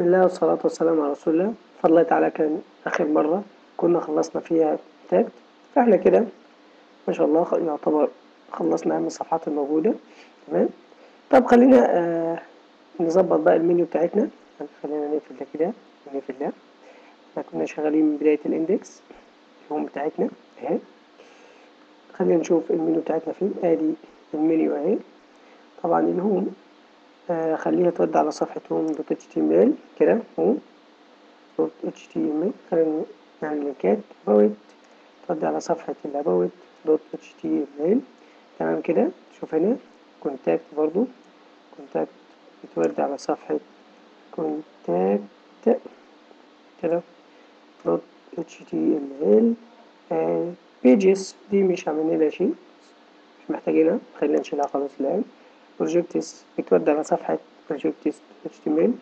بسم الله والصلاة والسلام على رسول الله بفضل الله تعالى كان آخر مرة كنا خلصنا فيها تاج فاحنا كده ما شاء الله يعتبر خلصنا أهم الصفحات الموجودة تمام طب خلينا آه نظبط بقى المنيو بتاعتنا خلينا نقفل ده كده ونقفل ده احنا كنا شغالين من بداية الاندكس الهوم بتاعتنا اهي خلينا نشوف المنيو بتاعتنا فين ادي المنيو اهي طبعا الهوم آه خليها تودي على صفحة هوم دوت اتش تي ام ال كده هوم دوت اتش تي ام ال خلينا نعمل لينكات about تودي على صفحة الاباوت دوت اتش تي ام ال تمام كده شوف هنا كونتاكت برضو كونتاكت بتودي على صفحة كونتاكت كده دوت اتش تي ام ال بيجز دي مش عاملين لها شيء مش محتاجينها خلينا نشيلها خلاص الآن بروجكتس بتودي على صفحة بروجكتس html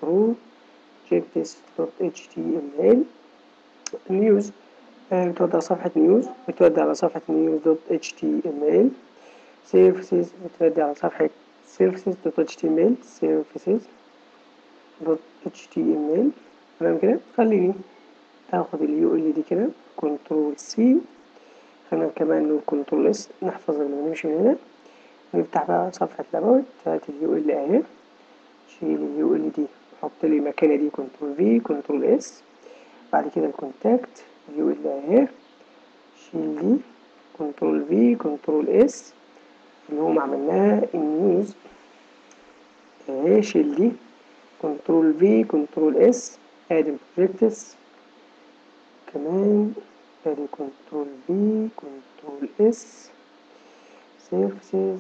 projects.html نيوز بتودي على صفحة نيوز بتودي على صفحة news.html services بتودي على صفحة services.html services.html تمام كده خليني اخد اليو ال دي كده كنترول سي خلينا كمان نقول كنترول اس نحفظ اللي بنمشي من هنا نفتح بقى صفحة الأباوت بتاعت اليو ال اهي شيل اليو ال دي وحط لي مكانها دي كنترول في كنترول اس بعد كده الكونتاكت اليو ال اهي شيل دي كنترول في كنترول اس اللي هو عملناها النيوز اهي شيل دي كنترول في كنترول اس ادي بروجكتس كمان ادي كنترول في كنترول اس سيرفيسز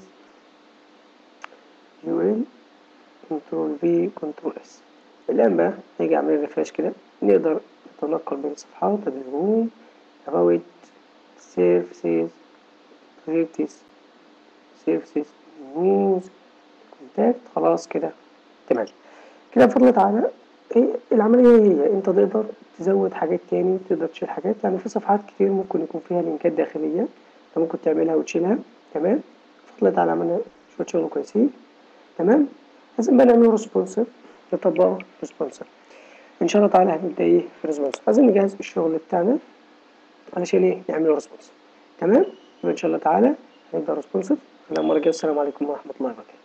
يو ال كنترول في كنترول اس الان بقى نيجي اعمل ريفرش كده نقدر نتنقل بين الصفحات ادي الهوم about services projects services news كونتاكت خلاص كده تمام كده بفضل تعالى ايه العملية هي انت تقدر تزود حاجات تاني تقدر تشيل حاجات يعني في صفحات كتير ممكن يكون فيها لينكات داخلية انت ممكن تعملها وتشيلها تمام بفضل تعالى عملنا شوية شغل كويسين تمام لازم بقى نعمله ريسبونسيف نطبقه ريسبونسيف ان شاء الله تعالى هنبدا ايه في ريسبونسيف عايزين نجهز الشغل بتاعنا علشان ايه نعمله ريسبونسيف تمام يبقى ان شاء الله تعالى هنبدا ريسبونسيف المره الجايه السلام عليكم ورحمه الله وبركاته